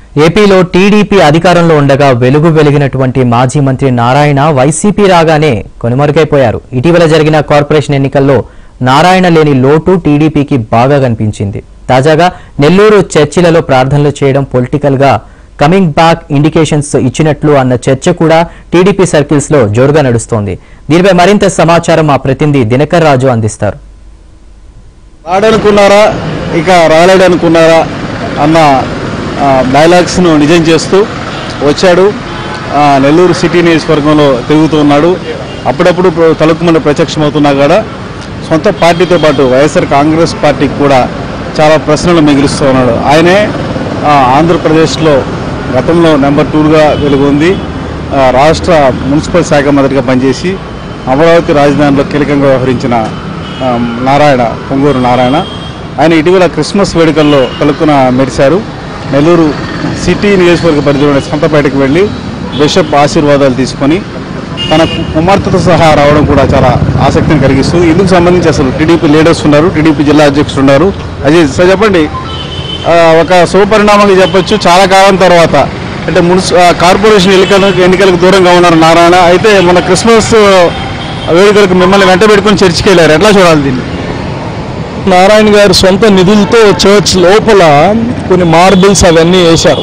ఏపీలో టీడీపీ అధికారంలో ఉండగా వెలుగు వెలిగినటువంటి మాజీ మంత్రి నారాయణ వైసీపీ రాగానే కొనుమరుగైపోయారు ఇటీవల జరిగిన కార్పొరేషన్ ఎన్నికల్లో నారాయణ లేని లోటు టీడీపీకి బాగా కనిపించింది తాజాగా నెల్లూరు చర్చిలలో ప్రార్థనలు చేయడం పొలిటికల్ గా కమింగ్ బ్యాక్ ఇండికేషన్స్ ఇచ్చినట్లు అన్న చర్చ కూడా టీడీపీ సర్కిల్స్ లో జోరుగా నడుస్తోంది దీనిపై మరింత సమాచారం మా ప్రతినిధి దినకర్ రాజు అందిస్తారు రాడనుకున్నారా ఇక రాలేడనుకున్నారా అన్న ఆ, డైలాగ్స్ను నిజం చేస్తూ వచ్చాడు ఆ, నెల్లూరు సిటీ నియోజకవర్గంలో తిరుగుతూ ఉన్నాడు అప్పుడప్పుడు ప్ర- తలుక్కుమని ప్రత్యక్షమవుతున్నా కూడా సొంత పార్టీతో పాటు వైఎస్ఆర్ కాంగ్రెస్ పార్టీకి కూడా చాలా ప్రశ్నలు మిగులుస్తూ ఉన్నాడు ఆయనే ఆ, ఆంధ్రప్రదేశ్లో గతంలో నెంబర్ టూగా వెలుగొంది ఆ, రాష్ట్ర మున్సిపల్ శాఖ మంత్రిగా పనిచేసి అమరావతి రాజధానిలో కీలకంగా వ్యవహరించిన ఆ, నారాయణ పొంగూరు నారాయణ ఆయన ఇటీవల క్రిస్మస్ వేడుకల్లో తలుక్కున మెరిశారు నెల్లూరు సిటీ నియోజకవర్గ పరిధిలోని సొంతపేటకు వెళ్ళి బిషప్ ఆశీర్వాదాలు తీసుకొని తన కుమార్తెతో సహా రావడం కూడా చాలా ఆసక్తిని కలిగిస్తుంది ఇందుకు సంబంధించి అసలు టీడీపీ లీడర్స్ ఉన్నారు టీడీపీ జిల్లా అధ్యక్షుడు ఉన్నారు అజయ్ సార్ చెప్పండి ఆ, ఒక శుభపరిణామంగా చెప్పొచ్చు చాలా కాలం తర్వాత అంటే మున్సి ఆ, కార్పొరేషన్ ఎన్నికలకు ఎన్నికలకు దూరంగా ఉన్నారు నారాయణ అయితే మన క్రిస్మస్ వేడుకలకు మిమ్మల్ని వెంట పెట్టుకుని చర్చికి వెళ్ళారు ఎట్లా చూడాలి దీన్ని నారాయణ గారి సొంత నిధులతో చర్చ్ లోపల కొన్ని మార్బుల్స్ అవన్నీ వేశారు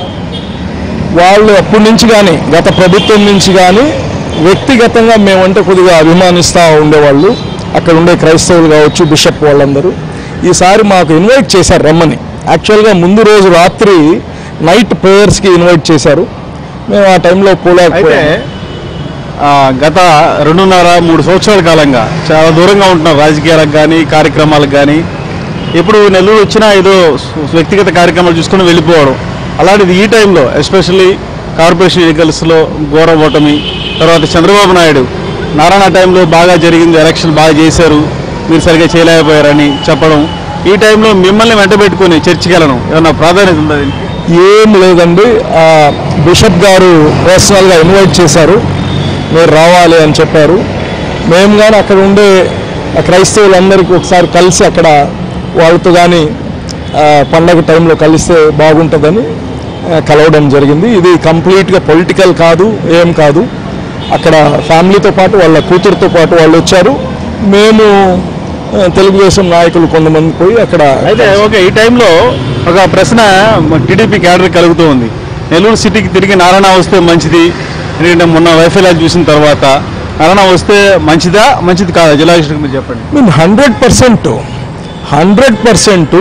వాళ్ళు అప్పటి నుంచి కానీ గత ప్రభుత్వం నుంచి కానీ వ్యక్తిగతంగా మేమంటే కొద్దిగా అభిమానిస్తూ ఉండేవాళ్ళు అక్కడ ఉండే క్రైస్తవులు కావచ్చు బిషప్ వాళ్ళందరూ ఈసారి మాకు ఇన్వైట్ చేశారు రమ్మని యాక్చువల్గా ముందు రోజు రాత్రి నైట్ ప్రేయర్స్కి ఇన్వైట్ చేశారు మేము ఆ టైంలో అయితే పోలేకపోయాం ఆ, గత రెండున్నర మూడు సంవత్సరాల కాలంగా చాలా దూరంగా ఉంటున్నారు రాజకీయాలకు కానీ కార్యక్రమాలకు కానీ ఎప్పుడు నెల్లూరు వచ్చినా ఏదో వ్యక్తిగత కార్యక్రమాలు చూసుకొని వెళ్ళిపోవడం అలాంటిది ఈ టైంలో ఎస్పెషల్లీ కార్పొరేషన్ ఎన్నికల్స్లో ఘోర ఓటమి తర్వాత చంద్రబాబు నాయుడు నారాయణ టైంలో బాగా జరిగింది ఎలక్షన్ బాగా చేశారు మీరు సరిగ్గా చేయలేకపోయారని చెప్పడం ఈ టైంలో మిమ్మల్ని వెంట పెట్టుకొని చర్చికి వెళ్ళడం ఏమన్నా ప్రాధాన్యత ఉందా దీనికి? ఏం లేదండి ఆ, బిషప్ గారు పర్సనల్గా ఇన్వైట్ చేశారు మీరు రావాలి అని చెప్పారు మేము కానీ అక్కడ ఉండే ఆ క్రైస్తవులందరికీ ఒకసారి కలిసి అక్కడ వాళ్ళతో కానీ పండగ టైంలో కలిస్తే బాగుంటుందని ఆ, కలవడం జరిగింది ఇది కంప్లీట్గా పొలిటికల్ కాదు ఏం కాదు అక్కడ ఫ్యామిలీతో పాటు వాళ్ళ కూతురుతో పాటు వాళ్ళు వచ్చారు మేము ఆ, తెలుగుదేశం నాయకులు కొంతమంది పోయి అక్కడ అయితే ఓకే ఈ టైంలో ఒక ప్రశ్న టీడీపీ క్యాడర్ కలుగుతూ ఉంది నెల్లూరు సిటీకి తిరిగి నారాయణ వస్తే మంచిది ఎందుకంటే మొన్న వైఫల్యాలు చూసిన తర్వాత నారాయణ వస్తే మంచిదా మంచిది కాదా జిల్లా అధ్యక్షుడికి మీరు చెప్పండి mean hundred percent hundred percent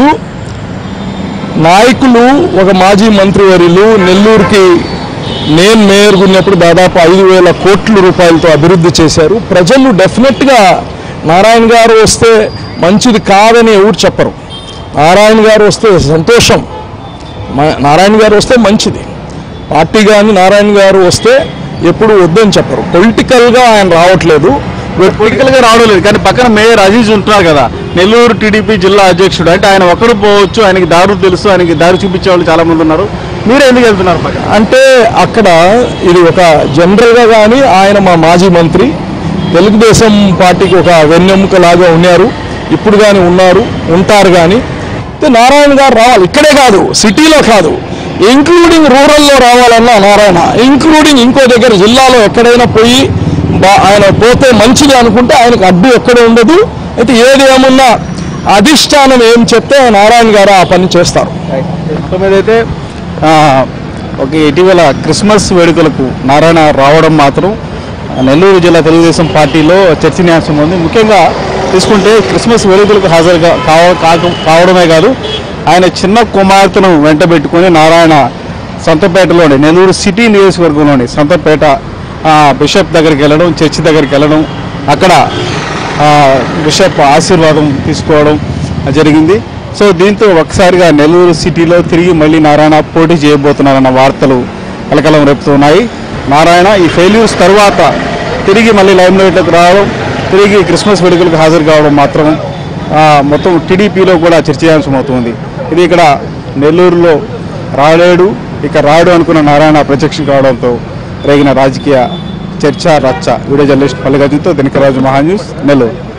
నాయకులు ఒక మాజీ మంత్రివర్యులు నెల్లూరుకి నేను మేయర్గా ఉన్నప్పుడు దాదాపు ఐదు వేల కోట్ల రూపాయలతో అభివృద్ధి చేశారు ప్రజలు డెఫినెట్గా నారాయణ గారు వస్తే మంచిది కాదని ఎవరు చెప్పరు నారాయణ గారు వస్తే సంతోషం మా- నారాయణ గారు వస్తే మంచిది పార్టీ కానీ నారాయణ గారు వస్తే ఎప్పుడు వద్దని చెప్పరు పొలిటికల్గా ఆయన రావట్లేదు పొలిటికల్ గా రావడం లేదు కానీ పక్కన మేయర్ అజీజ్ ఉంటున్నారు కదా నెల్లూరు టీడీపీ జిల్లా అధ్యక్షుడు అంటే ఆయన ఒకరు పోవచ్చు ఆయనకి దారులు తెలుసు ఆయనకి దారి చూపించే వాళ్ళు చాలా మంది ఉన్నారు మీరు ఎందుకు వెళ్తున్నారు పక్కన అంటే అక్కడ ఇది ఒక జనరల్గా కానీ ఆయన మా మాజీ మంత్రి తెలుగుదేశం పార్టీకి ఒక వెన్నెముక లాగా ఉన్నారు ఇప్పుడు కానీ ఉన్నారు ఉంటారు కానీ అయితే నారాయణ గారు రావాలి ఇక్కడే కాదు సిటీలో కాదు ఇంక్లూడింగ్ రూరల్లో రావాలన్నా నారాయణ ఇంక్లూడింగ్ ఇంకో దగ్గర జిల్లాలో ఎక్కడైనా పోయి బా ఆయన పోతే మంచిది అనుకుంటే ఆయనకు అడ్డు ఎక్కడ ఉండదు అయితే ఏది ఏమున్నా అధిష్టానం ఏం చెప్తే నారాయణ గారు ఆ పని చేస్తారు తొమ్మిదైతే ఆ, ఒక ఇటీవల క్రిస్మస్ వేడుకలకు నారాయణ రావడం మాత్రం నెల్లూరు జిల్లా తెలుగుదేశం పార్టీలో చర్చనీయాంశం ఉంది ముఖ్యంగా తీసుకుంటే క్రిస్మస్ వేడుకలకు హాజరుగా కావ కాక- కావడమే కాదు ఆయన చిన్న కుమార్తెను వెంట పెట్టుకొని నారాయణ సంతపేటలోని నెల్లూరు సిటీ నియోజకవర్గంలోని సంతపేట ఆ, బిషప్ దగ్గరికి వెళ్ళడం చర్చి దగ్గరికి వెళ్ళడం అక్కడ ఆ, బిషప్ ఆశీర్వాదం తీసుకోవడం జరిగింది సో దీంతో ఒకసారిగా నెల్లూరు సిటీలో తిరిగి మళ్ళీ నారాయణ పోటీ చేయబోతున్నారన్న వార్తలు కలకలం రేపుతున్నాయి నారాయణ ఈ ఫెయిల్యూర్స్ తర్వాత తిరిగి మళ్ళీ లైమ్ లైట్లోకి రావడం తిరిగి క్రిస్మస్ వేడుకలకు హాజరు కావడం మాత్రం ఆ, మొత్తం టీడీపీలో కూడా చర్చయాంశం అవుతుంది ఇది ఇక్కడ నెల్లూరులో రాలేడు ఇక రాడు అనుకున్న నారాయణ ప్రత్యక్షం కావడంతో రేగిన రాజకీయ చర్చ రచ్చ వీడియో జర్నలిస్ట్ పల్లెగతితో దినకరాజు మహాన్యూస్ నెల్లూరు